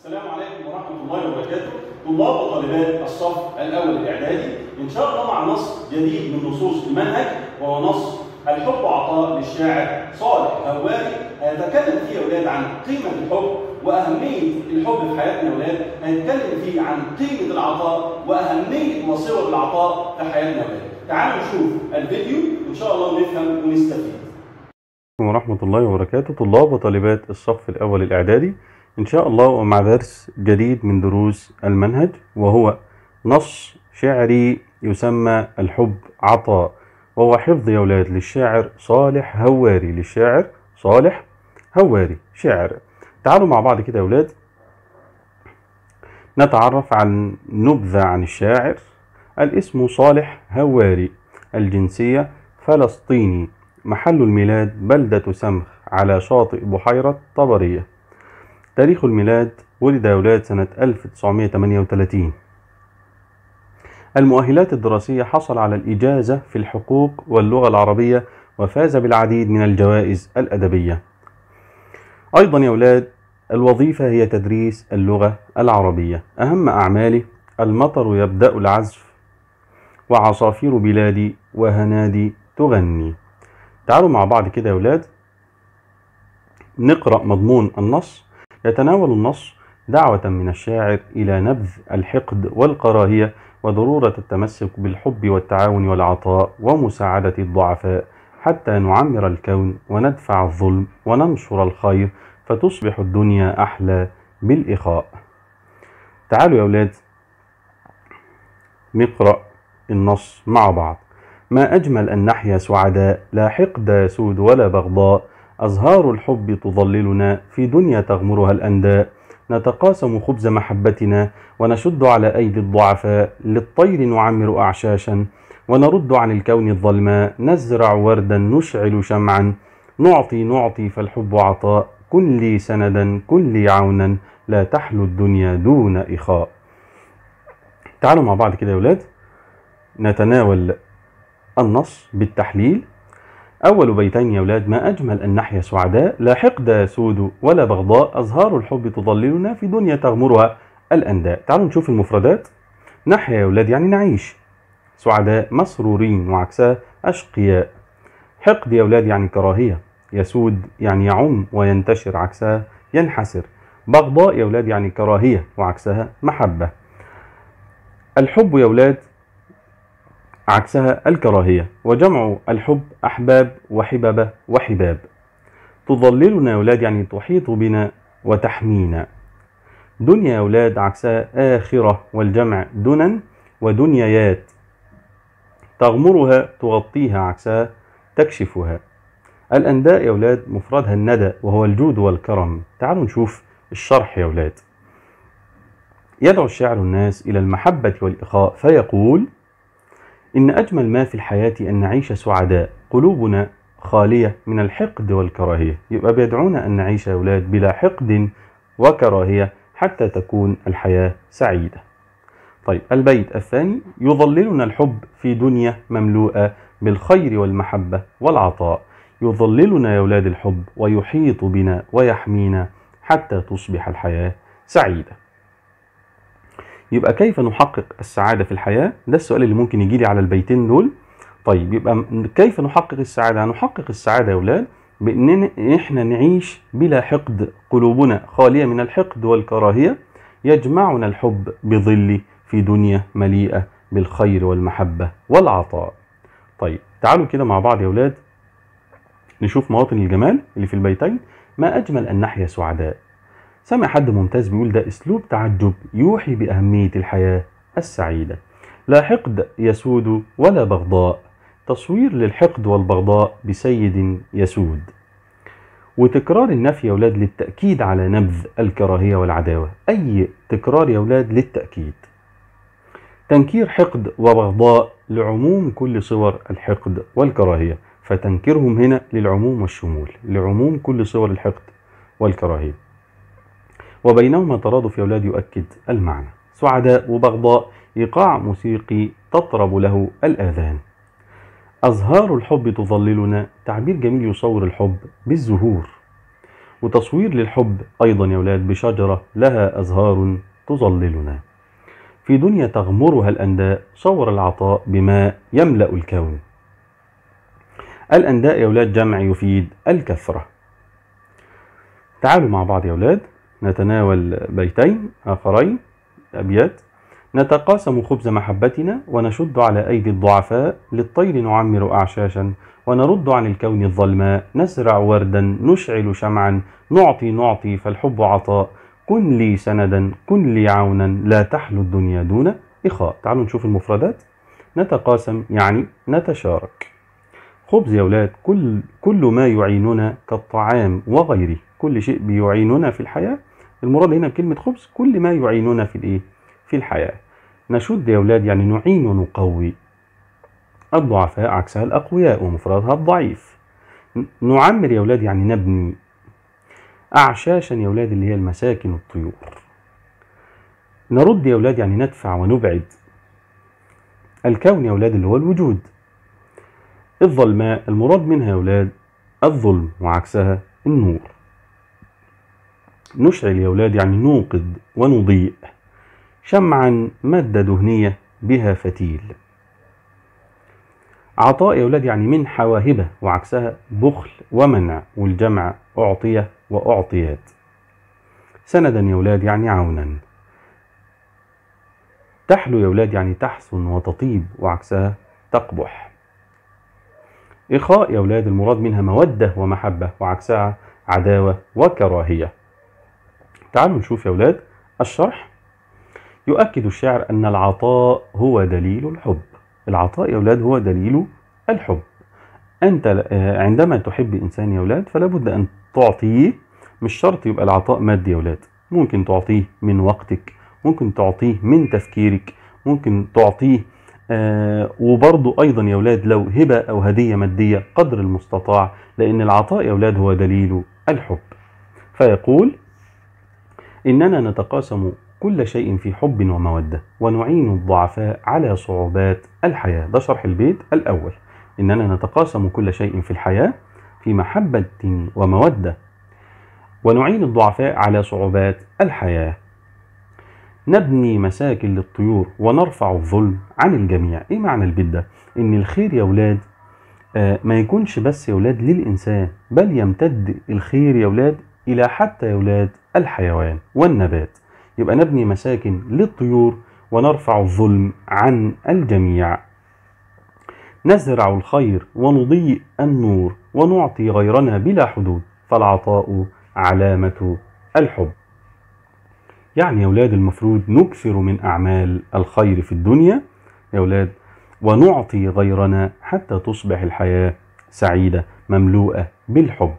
السلام عليكم ورحمة الله وبركاته طلاب وطالبات الصف الأول الإعدادي إن شاء الله مع نص جديد من نصوص المنهج وهو نص الحب عطاء للشاعر صالح هواري هنتكلم فيه يا أولاد عن قيمة الحب وأهمية الحب في حياتنا يا أولاد هنتكلم فيه عن قيمة العطاء وأهمية وصور العطاء في حياتنا يا أولاد تعالوا نشوف الفيديو وإن شاء الله نفهم ونستفيد ورحمة الله وبركاته طلاب وطالبات الصف الأول الإعدادي إن شاء الله ومع درس جديد من دروس المنهج وهو نص شعري يسمى الحب عطاء وهو حفظ يا أولاد للشاعر صالح هواري للشاعر صالح هواري شاعر تعالوا مع بعض كده يا أولاد نتعرف عن نبذة عن الشاعر الاسم صالح هواري الجنسية فلسطيني محل الميلاد بلدة سمخ على شاطئ بحيرة طبرية تاريخ الميلاد ولد أولاد سنة 1938 المؤهلات الدراسية حصل على الإجازة في الحقوق واللغة العربية وفاز بالعديد من الجوائز الأدبية أيضا يا أولاد الوظيفة هي تدريس اللغة العربية أهم أعماله المطر يبدأ العزف وعصافير بلادي وهنادي تغني تعالوا مع بعض كده يا أولاد نقرأ مضمون النص يتناول النص دعوة من الشاعر إلى نبذ الحقد والكراهية وضرورة التمسك بالحب والتعاون والعطاء ومساعدة الضعفاء حتى نعمر الكون وندفع الظلم وننشر الخير فتصبح الدنيا أحلى بالإخاء تعالوا يا أولاد نقرأ النص مع بعض ما أجمل أن نحيا سعداء لا حقد يسود ولا بغضاء أزهار الحب تظللنا في دنيا تغمرها الأنداء نتقاسم خبز محبتنا ونشد على أيدي الضعفاء للطير نعمر أعشاشا ونرد عن الكون الظلماء نزرع وردا نشعل شمعا نعطي نعطي فالحب عطاء كن لي سندا كن لي عونا لا تحلو الدنيا دون إخاء تعالوا مع بعض كده يا ولاد نتناول النص بالتحليل أول بيتين يا أولاد ما أجمل أن نحيا سعداء لا حقد يسود ولا بغضاء أزهار الحب تظللنا في دنيا تغمرها الأنداء تعالوا نشوف المفردات نحيا يا أولاد يعني نعيش سعداء مسرورين وعكسها أشقياء حقد يا أولاد يعني كراهية يسود يعني يعم وينتشر عكسها ينحسر بغضاء يا أولاد يعني كراهية وعكسها محبة الحب يا أولاد عكسها الكراهية وجمع الحب أحباب وحببة وحباب تظللنا يا أولاد يعني تحيط بنا وتحمينا دنيا يا أولاد عكسها آخرة والجمع دنا ودنيايات تغمرها تغطيها عكسها تكشفها الأنداء يا أولاد مفردها الندى وهو الجود والكرم تعالوا نشوف الشرح يا أولاد يدعو الشاعر الناس إلى المحبة والإخاء فيقول إن أجمل ما في الحياة أن نعيش سعداء قلوبنا خالية من الحقد والكراهية يبقى بيدعونا أن نعيش يا أولاد بلا حقد وكراهية حتى تكون الحياة سعيدة طيب البيت الثاني يظللنا الحب في دنيا مملوءة بالخير والمحبة والعطاء يظللنا يا أولاد الحب ويحيط بنا ويحمينا حتى تصبح الحياة سعيدة يبقى كيف نحقق السعادة في الحياة؟ ده السؤال اللي ممكن يجي لي على البيتين دول. طيب يبقى كيف نحقق السعادة؟ هنحقق السعادة يا أولاد بأن إحنا نعيش بلا حقد، قلوبنا خالية من الحقد والكراهية، يجمعنا الحب بظل في دنيا مليئة بالخير والمحبة والعطاء. طيب تعالوا كده مع بعض يا أولاد نشوف مواطن الجمال اللي في البيتين، ما أجمل أن نحيا سعداء. سمع حد ممتاز بيقول ده اسلوب تعجب يوحي باهميه الحياه السعيده لا حقد يسود ولا بغضاء تصوير للحقد والبغضاء بسيد يسود وتكرار النفي يا اولاد للتاكيد على نبذ الكراهيه والعداوه اي تكرار يا اولاد للتاكيد تنكير حقد وبغضاء لعموم كل صور الحقد والكراهيه فتنكيرهم هنا للعموم والشمول لعموم كل صور الحقد والكراهيه وبينهما ترادف يا أولاد يؤكد المعنى سعداء وبغضاء إيقاع موسيقي تطرب له الآذان أزهار الحب تظللنا تعبير جميل يصور الحب بالزهور وتصوير للحب أيضا يا أولاد بشجرة لها أزهار تظللنا في دنيا تغمرها الأنداء صور العطاء بماء يملأ الكون الأنداء يا أولاد جمع يفيد الكثرة تعالوا مع بعض يا أولاد نتناول بيتين آخرين أبيات نتقاسم خبز محبتنا ونشد على أيدي الضعفاء للطير نعمر أعشاشا ونرد عن الكون الظلماء نزرع وردا نشعل شمعا نعطي نعطي فالحب عطاء كن لي سندا كن لي عونا لا تحلو الدنيا دون إخاء تعالوا نشوف المفردات نتقاسم يعني نتشارك خبز يا أولاد كل, كل ما يعيننا كالطعام وغيره كل شيء بيعيننا في الحياة المراد هنا بكلمة خبز كل ما يعيننا في الإيه؟ في الحياة نشد يا أولاد يعني نعين ونقوي الضعفاء عكسها الأقوياء ومفردها الضعيف نعمر يا أولاد يعني نبني أعشاشا يا أولاد اللي هي المساكن الطيور نرد يا أولاد يعني ندفع ونبعد الكون يا أولاد اللي هو الوجود الظلماء المراد منها يا أولاد الظلم وعكسها النور نشعل يا أولاد يعني نوقد ونضيء شمعا مادة دهنية بها فتيل عطاء يا أولاد يعني من حواهبة وعكسها بخل ومنع والجمع أعطية وأعطيات سندا يا أولاد يعني عونا تحلو يا أولاد يعني تحسن وتطيب وعكسها تقبح إخاء يا أولاد المراد منها مودة ومحبة وعكسها عداوة وكراهية تعالوا نشوف يا أولاد الشرح يؤكد الشاعر أن العطاء هو دليل الحب العطاء يا أولاد هو دليل الحب أنت عندما تحب إنسان يا أولاد فلا بد أن تعطيه مش شرط يبقى العطاء مادي يا أولاد ممكن تعطيه من وقتك ممكن تعطيه من تفكيرك ممكن تعطيه آه وبرضو أيضا يا أولاد لو هبة أو هدية مادية قدر المستطاع لأن العطاء يا أولاد هو دليل الحب فيقول إننا نتقاسم كل شيء في حب ومودة ونعين الضعفاء على صعوبات الحياة ده شرح البيت الأول إننا نتقاسم كل شيء في الحياة في محبة ومودة ونعين الضعفاء على صعوبات الحياة نبني مساكن للطيور ونرفع الظلم عن الجميع ايه معنى البيت ده ان الخير يا ولاد آه ما يكونش بس يا ولاد للإنسان بل يمتد الخير يا ولاد إلى حتى يا ولاد الحيوان والنبات يبقى نبني مساكن للطيور ونرفع الظلم عن الجميع نزرع الخير ونضيء النور ونعطي غيرنا بلا حدود فالعطاء علامة الحب يعني يا أولاد المفروض نكثر من أعمال الخير في الدنيا يا أولاد ونعطي غيرنا حتى تصبح الحياة سعيدة مملوءة بالحب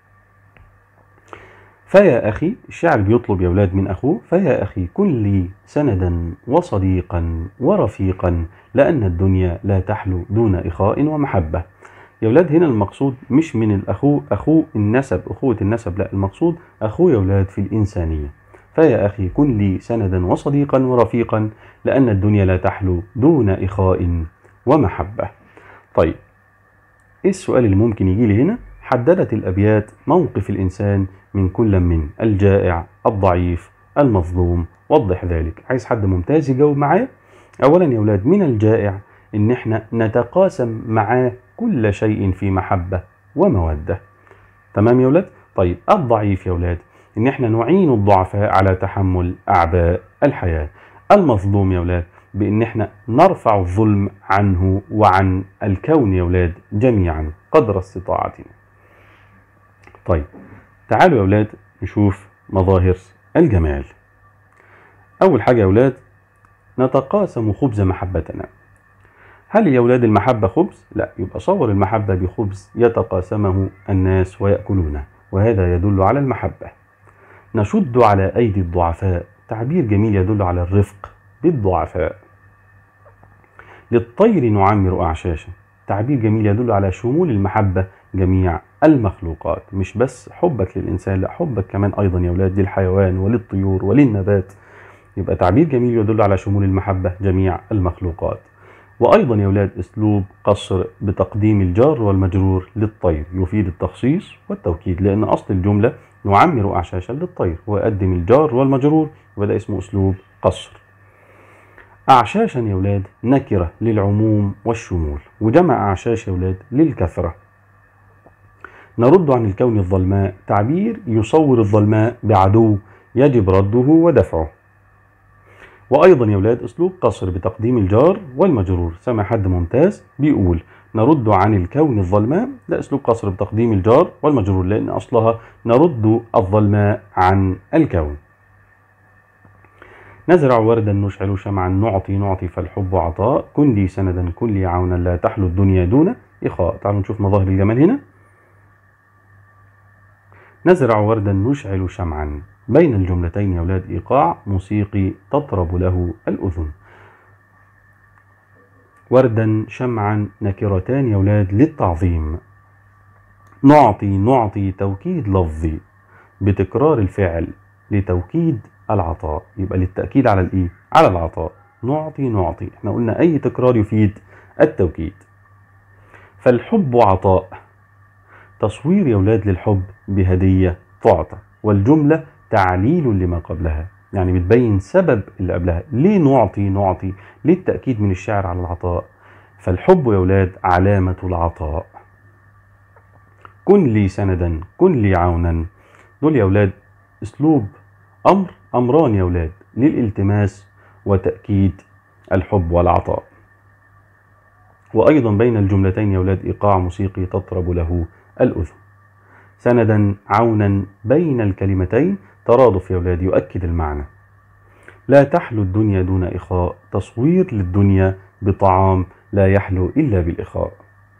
فيا أخي الشاعر بيطلب يا أولاد من أخوه فيا أخي كن لي سندا وصديقا ورفيقا لأن الدنيا لا تحلو دون إخاء ومحبة يا أولاد هنا المقصود مش من الأخو أخو النسب أخوة النسب لا المقصود أخو يا أولاد في الإنسانية فيا أخي كن لي سندا وصديقا ورفيقا لأن الدنيا لا تحلو دون إخاء ومحبة طيب إيه السؤال اللي ممكن يجي لي هنا حددت الأبيات موقف الإنسان من كل من الجائع الضعيف المظلوم وضح ذلك عايز حد ممتاز يجاوب معايا أولا يا أولاد من الجائع إن إحنا نتقاسم معاه كل شيء في محبة ومودة تمام يا أولاد طيب الضعيف يا أولاد إن إحنا نعين الضعفاء على تحمل أعباء الحياة المظلوم يا أولاد بإن إحنا نرفع الظلم عنه وعن الكون يا أولاد جميعا قدر استطاعتنا طيب تعالوا يا أولاد نشوف مظاهر الجمال أول حاجة يا أولاد نتقاسم خبز محبتنا هل يا أولاد المحبة خبز؟ لا يبقى صور المحبة بخبز يتقاسمه الناس ويأكلونه وهذا يدل على المحبة نشد على أيدي الضعفاء تعبير جميل يدل على الرفق بالضعفاء للطير نعمر أعشاشا تعبير جميل يدل على شمول المحبة جميع المخلوقات مش بس حبك للإنسان لا حبك كمان أيضا يا أولاد للحيوان وللطيور وللنبات يبقى تعبير جميل يدل على شمول المحبة جميع المخلوقات وأيضا يا أولاد أسلوب قصر بتقديم الجار والمجرور للطير يفيد التخصيص والتوكيد لأن أصل الجملة نعمر أعشاشا للطير ويقدم الجار والمجرور وده اسمه أسلوب قصر أعشاشا يا ولاد نكرة للعموم والشمول وجمع أعشاش يا ولاد للكثرة نرد عن الكون الظلماء تعبير يصور الظلماء بعدو يجب رده ودفعه وأيضا يا ولاد أسلوب قصر بتقديم الجار والمجرور سمع حد ممتاز بيقول نرد عن الكون الظلماء ده أسلوب قصر بتقديم الجار والمجرور لأن أصلها نرد الظلماء عن الكون نزرع وردا نشعل شمعا نعطي نعطي فالحب عطاء كن لي سندا كن لي عونا لا تحلو الدنيا دون إخاء تعالوا نشوف مظاهر الجمال هنا نزرع وردا نشعل شمعا بين الجملتين يا أولاد إيقاع موسيقي تطرب له الأذن وردا شمعا نكرتان يا أولاد للتعظيم نعطي نعطي توكيد لفظي بتكرار الفعل لتوكيد العطاء يبقى للتأكيد على الإيه؟ على العطاء نعطي نعطي احنا قلنا أي تكرار يفيد التوكيد فالحب عطاء تصوير يا ولاد للحب بهدية تعطى والجملة تعليل لما قبلها يعني بتبين سبب اللي قبلها ليه نعطي نعطي ليه التأكيد من الشعر على العطاء فالحب يا ولاد علامة العطاء كن لي سندا كن لي عونا دول يا ولاد اسلوب امر امران يا ولاد للالتماس وتأكيد الحب والعطاء وأيضا بين الجملتين يا ولاد إيقاع موسيقي تطرب له الأذن سندا عونا بين الكلمتين ترادف يا ولاد يؤكد المعنى لا تحلو الدنيا دون إخاء تصوير للدنيا بطعام لا يحلو إلا بالإخاء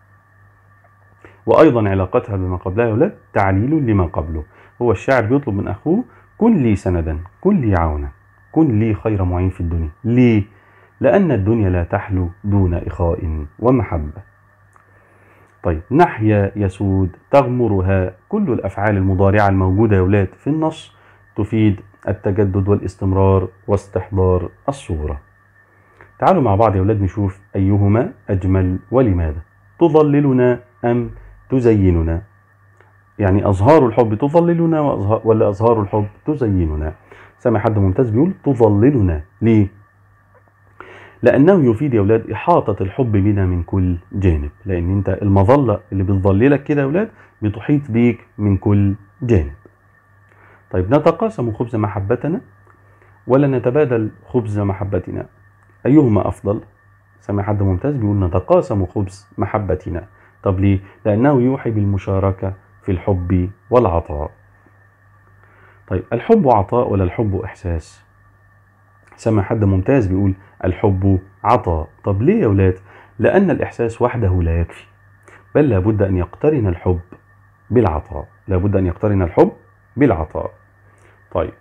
وأيضا علاقتها بما قبلها يا ولاد تعليل لما قبله هو الشاعر بيطلب من أخوه كن لي سندا كن لي عونا كن لي خير معين في الدنيا ليه؟ لأن الدنيا لا تحلو دون إخاء ومحبة طيب نحيا يسود تغمرها كل الأفعال المضارعة الموجودة يا ولاد في النص تفيد التجدد والاستمرار واستحضار الصورة تعالوا مع بعض يا ولاد نشوف أيهما أجمل ولماذا تظللنا أم تزيننا يعني أزهار الحب تظللنا وأزهار ولا أزهار الحب تزيننا سامع حد ممتاز بيقول تظللنا ليه لأنه يفيد يا أولاد إحاطة الحب بنا من كل جانب لأن أنت المظلة اللي بتظللك كده يا أولاد بتحيط بيك من كل جانب طيب نتقاسم خبز محبتنا ولا نتبادل خبز محبتنا أيهما أفضل سامع حد ممتاز بيقول نتقاسم خبز محبتنا طب ليه لأنه يوحي بالمشاركة في الحب والعطاء طيب الحب عطاء ولا الحب إحساس سمع حد ممتاز بيقول الحب عطاء طب ليه يا ولاد لأن الإحساس وحده لا يكفي بل لابد أن يقترن الحب بالعطاء لابد أن يقترن الحب بالعطاء طيب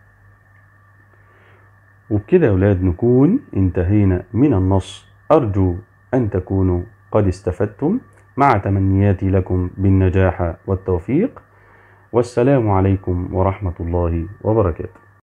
وبكده يا ولاد نكون انتهينا من النص أرجو أن تكونوا قد استفدتم مع تمنياتي لكم بالنجاح والتوفيق والسلام عليكم ورحمة الله وبركاته